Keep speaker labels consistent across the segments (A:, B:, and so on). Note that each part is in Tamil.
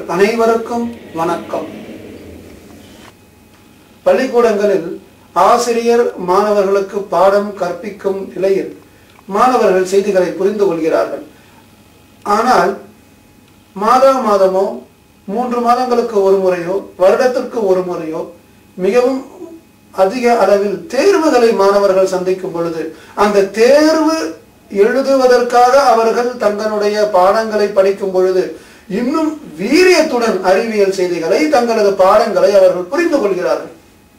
A: அனைவருக்கும் வணக்கம் பள்ளிக்கூடங்களில் ஆசிரியர் மாணவர்களுக்கு பாடம் கற்பிக்கும் நிலையில் மாணவர்கள் செய்திகளை புரிந்து கொள்கிறார்கள் ஆனால் மாதா மாதமோ மூன்று மாதங்களுக்கு ஒரு முறையோ வருடத்திற்கு ஒரு முறையோ மிகவும் அதிக அளவில் தேர்வுகளை மாணவர்கள் சந்திக்கும் பொழுது அந்த தேர்வு எழுதுவதற்காக அவர்கள் தங்களுடைய பாடங்களை படிக்கும் பொழுது இன்னும் வீரியத்துடன் அறிவியல் செய்திகளை தங்களது பாடங்களை அவர்கள் புரிந்து கொள்கிறார்கள்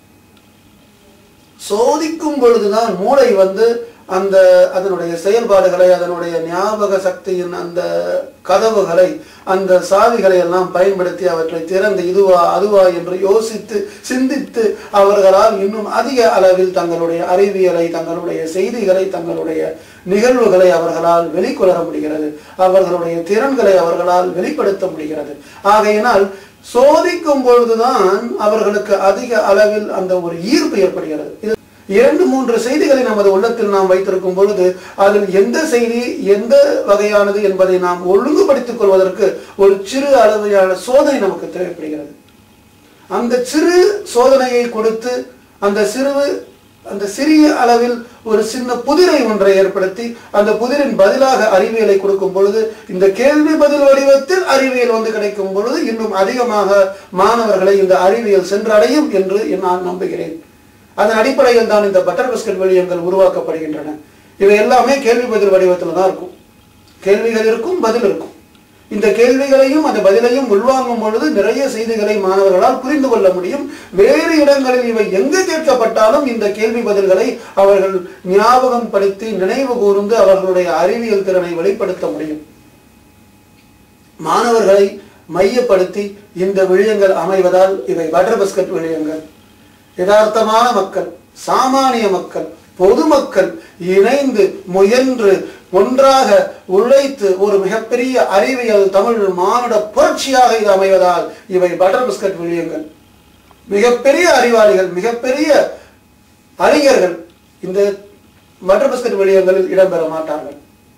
A: சோதிக்கும் பொழுதுதான் மூளை வந்து அந்த அதனுடைய செயல்பாடுகளை அதனுடைய ஞாபக சக்தியின் அந்த கதவுகளை அந்த சாவிகளை எல்லாம் பயன்படுத்தி அவற்றை திறந்து இதுவா அதுவா என்று யோசித்து சிந்தித்து அவர்களால் இன்னும் அதிக அளவில் தங்களுடைய அறிவியலை தங்களுடைய செய்திகளை தங்களுடைய நிகழ்வுகளை அவர்களால் வெளிக்கொணர முடிகிறது அவர்களுடைய திறன்களை அவர்களால் வெளிப்படுத்த முடிகிறது ஆகையினால் சோதிக்கும் பொழுதுதான் அவர்களுக்கு அதிக அளவில் அந்த ஒரு ஈர்ப்பு ஏற்படுகிறது இது இரண்டு மூன்று செய்திகளை நமது உள்ளத்தில் நாம் வைத்திருக்கும் பொழுது அதில் எந்த செய்தி எந்த வகையானது என்பதை நாம் ஒழுங்குபடுத்திக் கொள்வதற்கு ஒரு சிறு அளவிலான சோதனை நமக்கு தேவைப்படுகிறது அந்த சிறு சோதனையை கொடுத்து அந்த சிறு அந்த சிறிய அளவில் ஒரு சின்ன புதிரை ஒன்றை ஏற்படுத்தி அந்த புதிரின் பதிலாக அறிவியலை கொடுக்கும் பொழுது இந்த கேள்வி பதில் வடிவத்தில் அறிவியல் வந்து கிடைக்கும் பொழுது இன்னும் அதிகமாக மாணவர்களை இந்த அறிவியல் சென்றடையும் என்று நான் நம்புகிறேன் அதன் அடிப்படையில் தான் இந்த பட்டர் பிஸ்கட் வெளியங்கள் உருவாக்கப்படுகின்றன இவை எல்லாமே கேள்வி பதில் வடிவத்தில் தான் இருக்கும் கேள்விகள் இருக்கும் பதில் இருக்கும் இந்த கேள்விகளையும் அந்த பதிலையும் உள்வாங்கும் பொழுது நிறைய செய்திகளை மாணவர்களால் புரிந்து கொள்ள முடியும் வேறு இடங்களில் இவை எங்கு கேட்கப்பட்டாலும் இந்த கேள்வி பதில்களை அவர்கள் ஞாபகம் படுத்தி நினைவு கூர்ந்து அவர்களுடைய அறிவியல் திறனை வெளிப்படுத்த முடியும் மாணவர்களை மையப்படுத்தி இந்த விழியங்கள் அமைவதால் இவை பட்டர் பிஸ்கட் விழியங்கள் யதார்த்தமான மக்கள் சாமானிய மக்கள் பொதுமக்கள் இணைந்து முயன்று ஒன்றாக உழைத்து ஒரு மிகப்பெரிய அறிவியல் தமிழ் மானுட புரட்சியாக இது அமைவதால் இவை பட்டர் பிஸ்கட் விழியங்கள் மிகப்பெரிய அறிவாளிகள் மிகப்பெரிய அறிஞர்கள் இந்த பட்டர் பிஸ்கட் விழியங்களில் இடம்பெற மாட்டார்கள்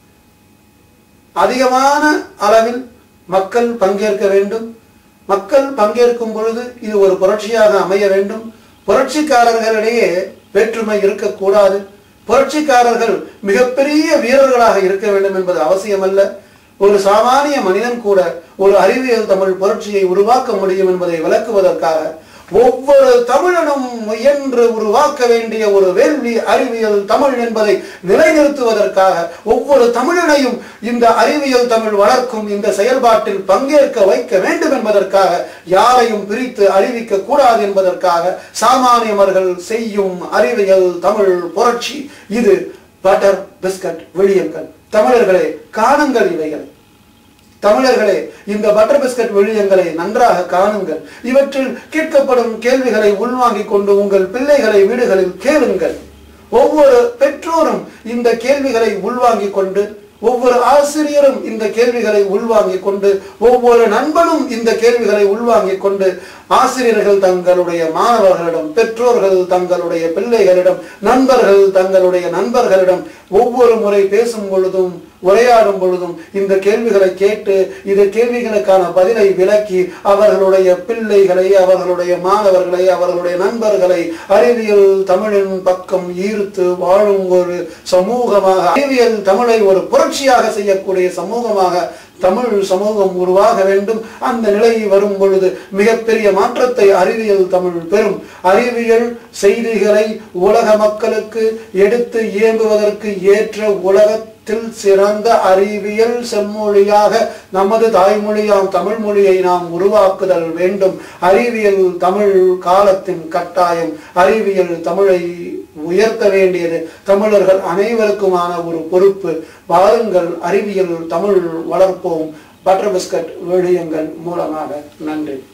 A: அதிகமான அளவில் மக்கள் பங்கேற்க வேண்டும் மக்கள் பங்கேற்கும் பொழுது இது ஒரு புரட்சியாக அமைய வேண்டும் புரட்சிக்காரர்களிடையே வேற்றுமை இருக்கக்கூடாது புரட்சிக்காரர்கள் மிகப்பெரிய வீரர்களாக இருக்க வேண்டும் என்பது அவசியமல்ல ஒரு சாமானிய மனிதன் கூட ஒரு அறிவியல் தமிழ் புரட்சியை உருவாக்க முடியும் என்பதை விளக்குவதற்காக ஒவ்வொரு தமிழனும் முயன்று உருவாக்க வேண்டிய ஒரு வேள்வி அறிவியல் தமிழ் என்பதை நிலைநிறுத்துவதற்காக ஒவ்வொரு தமிழனையும் இந்த அறிவியல் தமிழ் வளர்க்கும் இந்த செயல்பாட்டில் பங்கேற்க வைக்க வேண்டும் என்பதற்காக யாரையும் பிரித்து அறிவிக்க கூடாது என்பதற்காக சாமானியமர்கள் செய்யும் அறிவியல் தமிழ் புரட்சி இது பட்டர் பிஸ்கட் விழியங்கள் தமிழர்களே காணுங்கள் இவைகள் தமிழர்களே இந்த பட்டர் பிஸ்கட் விழியங்களை நன்றாக காணுங்கள் இவற்றில் கேட்கப்படும் கேள்விகளை உள்வாங்கிக் கொண்டு உங்கள் பிள்ளைகளை வீடுகளில் கேளுங்கள் ஒவ்வொரு பெற்றோரும் இந்த கேள்விகளை உள்வாங்கிக் கொண்டு ஒவ்வொரு ஆசிரியரும் இந்த கேள்விகளை உள்வாங்கிக் கொண்டு ஒவ்வொரு நண்பனும் இந்த கேள்விகளை உள்வாங்கிக் கொண்டு ஆசிரியர்கள் தங்களுடைய மாணவர்களிடம் பெற்றோர்கள் தங்களுடைய பிள்ளைகளிடம் நண்பர்கள் தங்களுடைய நண்பர்களிடம் ஒவ்வொரு முறை பேசும் பொழுதும் உரையாடும் பொழுதும் இந்த கேள்விகளை கேட்டு இந்த கேள்விகளுக்கான பதிலை விளக்கி அவர்களுடைய பிள்ளைகளை அவர்களுடைய மாணவர்களை அவர்களுடைய நண்பர்களை அறிவியல் தமிழின் பக்கம் ஈர்த்து வாழும் ஒரு சமூகமாக அறிவியல் தமிழை ஒரு புரட்சியாக செய்யக்கூடிய சமூகமாக தமிழ் சமூகம் உருவாக வேண்டும் அந்த நிலை வரும் பொழுது மிகப்பெரிய மாற்றத்தை அறிவியல் தமிழ் பெறும் அறிவியல் செய்திகளை உலக மக்களுக்கு எடுத்து இயம்புவதற்கு ஏற்ற உலகத்தில் சிறந்த அறிவியல் செம்மொழியாக நமது தாய்மொழியாம் தமிழ் மொழியை நாம் உருவாக்குதல் வேண்டும் அறிவியல் தமிழ் காலத்தின் கட்டாயம் அறிவியல் தமிழை உயர்த்த வேண்டியது தமிழர்கள் அனைவருக்குமான ஒரு பொறுப்பு வாருங்கள் அறிவியல் தமிழ் வளர்ப்போம் பட்டர் பிஸ்கட் விழியங்கள் மூலமாக நன்றி